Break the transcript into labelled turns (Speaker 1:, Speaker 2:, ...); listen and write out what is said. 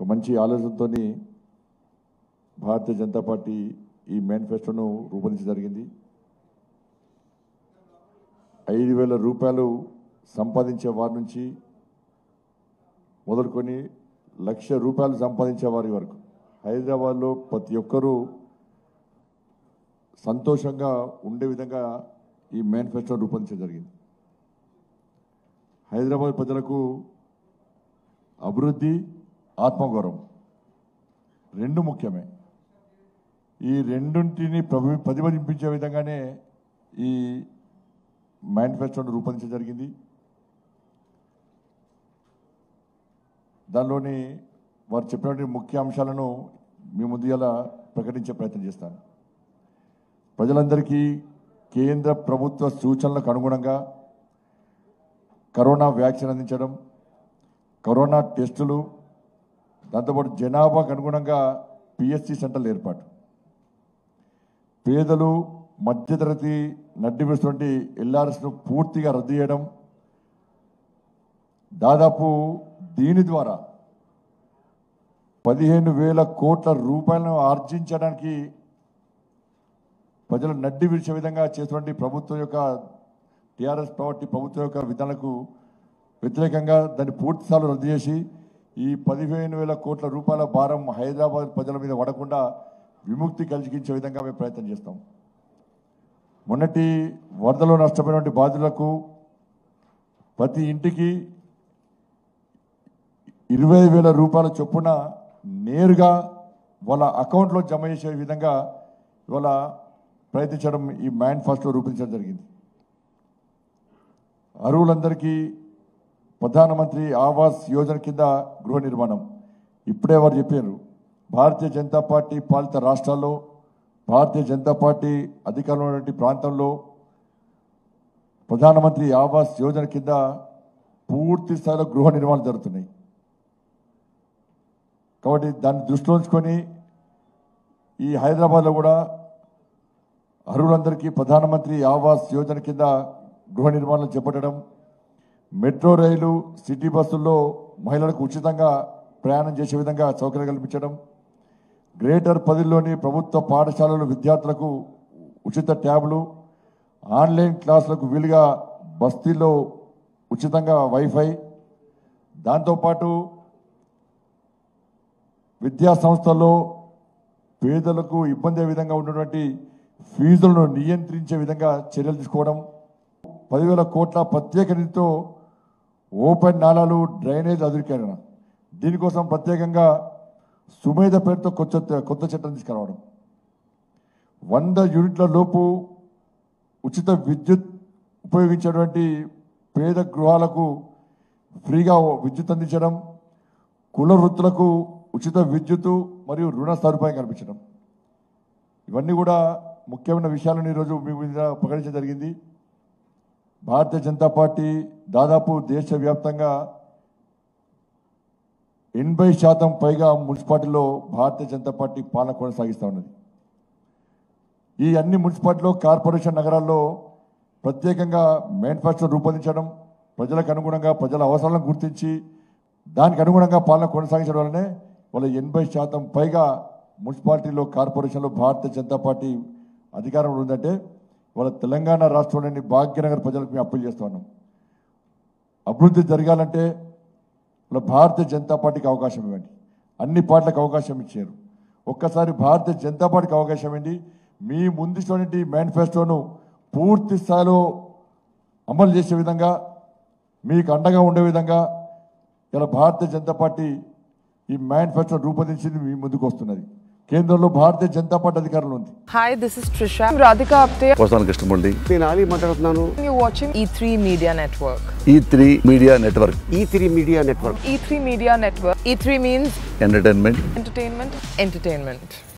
Speaker 1: ఒక మంచి ఆలోచనతో భారతీయ జనతా పార్టీ ఈ మేనిఫెస్టోను రూపొందించడం జరిగింది ఐదు వేల రూపాయలు సంపాదించే వారి నుంచి మొదలుకొని లక్ష రూపాయలు సంపాదించే వారి వరకు హైదరాబాద్లో ప్రతి ఒక్కరూ సంతోషంగా ఉండే విధంగా ఈ మేనిఫెస్టో రూపొందించడం జరిగింది హైదరాబాద్ ప్రజలకు అభివృద్ధి ఆత్మగౌరవం రెండు ముఖ్యమే ఈ రెండింటిని ప్రభు ప్రతిబింబించే విధంగానే ఈ మేనిఫెస్టోను రూపొందించడం జరిగింది దానిలోని వారు చెప్పినటువంటి ముఖ్య అంశాలను మీ ముందు ఇలా ప్రకటించే ప్రయత్నం చేస్తాను ప్రజలందరికీ కేంద్ర ప్రభుత్వ సూచనలకు అనుగుణంగా కరోనా వ్యాక్సిన్ అందించడం కరోనా టెస్టులు దాంతోపాటు జనాభాకు అనుగుణంగా పిఎస్సి సెంటర్ల ఏర్పాటు పేదలు మధ్యతరగతి నడ్డి విడుస్తున్నటువంటి ఎల్ఆర్ఎస్ను పూర్తిగా రద్దు చేయడం దాదాపు దీని ద్వారా పదిహేను వేల కోట్ల రూపాయలను ఆర్జించడానికి ప్రజలు నడ్డి విడిచే విధంగా చేసినటువంటి ప్రభుత్వం యొక్క టీఆర్ఎస్ పార్టీ ప్రభుత్వం యొక్క విధానాలకు వ్యతిరేకంగా దాన్ని పూర్తి స్థాయిలో రద్దు చేసి ఈ పదిహేను వేల కోట్ల రూపాయల భారం హైదరాబాద్ ప్రజల మీద పడకుండా విముక్తి కలిగించే విధంగా మేము ప్రయత్నం చేస్తాం మొన్నటి వరదలో నష్టపోయినటువంటి బాధితులకు ప్రతి ఇంటికి ఇరవై వేల రూపాయల చొప్పున నేరుగా వాళ్ళ అకౌంట్లో జమ చేసే విధంగా ఇవాళ ప్రయత్నించడం ఈ మేనిఫెస్టో రూపొందించడం జరిగింది అర్హులందరికీ ప్రధానమంత్రి ఆవాస్ యోజన కింద గృహ నిర్మాణం ఇప్పుడే వారు చెప్పారు భారతీయ జనతా పార్టీ పాలిత రాష్ట్రాల్లో భారతీయ జనతా పార్టీ అధికారంలో ఉన్నటువంటి ప్రాంతంలో ప్రధానమంత్రి ఆవాస్ యోజన కింద పూర్తి స్థాయిలో గృహ నిర్మాణాలు జరుగుతున్నాయి కాబట్టి దాన్ని దృష్టిలో ఉంచుకొని ఈ హైదరాబాద్లో కూడా అర్హులందరికీ ప్రధానమంత్రి ఆవాస్ యోజన కింద గృహ నిర్మాణం చేపట్టడం మెట్రో రైలు సిటీ బస్సుల్లో మహిళలకు ఉచితంగా ప్రయాణం చేసే విధంగా సౌకర్యం కల్పించడం గ్రేటర్ పదిలోని ప్రభుత్వ పాఠశాలల విద్యార్థులకు ఉచిత ట్యాబ్లు ఆన్లైన్ క్లాసులకు వీలుగా బస్తీల్లో ఉచితంగా వైఫై దాంతోపాటు విద్యా సంస్థల్లో పేదలకు ఇబ్బంది అయ్యే విధంగా ఉన్నటువంటి ఫీజులను నియంత్రించే విధంగా చర్యలు తీసుకోవడం పదివేల కోట్ల ప్రత్యేక నిధితో ఓపెన్ నాలాలు డ్రైనేజ్ అధురీకరణ దీనికోసం ప్రత్యేకంగా సుమేధ పేరుతో కొత్త కొత్త చట్టం తీసుకురావడం వంద యూనిట్ల లోపు ఉచిత విద్యుత్ ఉపయోగించేటువంటి పేద గృహాలకు ఫ్రీగా విద్యుత్ అందించడం కుల వృత్తులకు ఉచిత విద్యుత్తు మరియు రుణ సదుపాయం కల్పించడం ఇవన్నీ కూడా ముఖ్యమైన విషయాలను ఈరోజు మీ మీద ప్రకటించడం జరిగింది భారతీయ జనతా పార్టీ దాదాపు దేశవ్యాప్తంగా ఎనభై శాతం పైగా మున్సిపాలిటీలో భారతీయ జనతా పార్టీ పాలన కొనసాగిస్తూ ఉన్నది ఈ అన్ని మున్సిపాలిటీలో కార్పొరేషన్ నగరాల్లో ప్రత్యేకంగా మేనిఫెస్టో రూపొందించడం ప్రజలకు అనుగుణంగా ప్రజల అవసరాలను గుర్తించి దానికి అనుగుణంగా పాలన కొనసాగించడం వల్లనే వాళ్ళ ఎనభై శాతం పైగా మున్సిపాలిటీలో కార్పొరేషన్లో భారతీయ జనతా పార్టీ అధికారంలో ఉందంటే వాళ్ళ తెలంగాణ రాష్ట్రంలోని భాగ్యనగర్ ప్రజలకు మేము అప్పీల్ చేస్తా ఉన్నాం అభివృద్ధి జరగాలంటే వాళ్ళ భారతీయ జనతా పార్టీకి అవకాశం ఇవ్వండి అన్ని పార్టీలకు అవకాశం ఇచ్చారు ఒక్కసారి భారతీయ జనతా పార్టీకి అవకాశం ఇవ్వండి మీ ముందుటువంటి మేనిఫెస్టోను పూర్తి స్థాయిలో అమలు చేసే విధంగా మీకు అండగా ఉండే విధంగా ఇలా భారతీయ జనతా పార్టీ ఈ మేనిఫెస్టో రూపొందించింది మీ ముందుకు వస్తున్నది కేంద్రంలో భారతీయ జనతా పార్టీ అధికారంలో ఉంది
Speaker 2: Hi, this is Trisha. I'm Radhika Apte.
Speaker 3: పోసాన Krishnamurthy
Speaker 4: నేను ఆలీ మాట్లాడుతున్నాను
Speaker 2: You're watching E3 Media Network.
Speaker 3: E three Media Network
Speaker 4: E three Media Network
Speaker 2: E3 Media Network. E3 means
Speaker 3: entertainment
Speaker 2: entertainment, entertainment.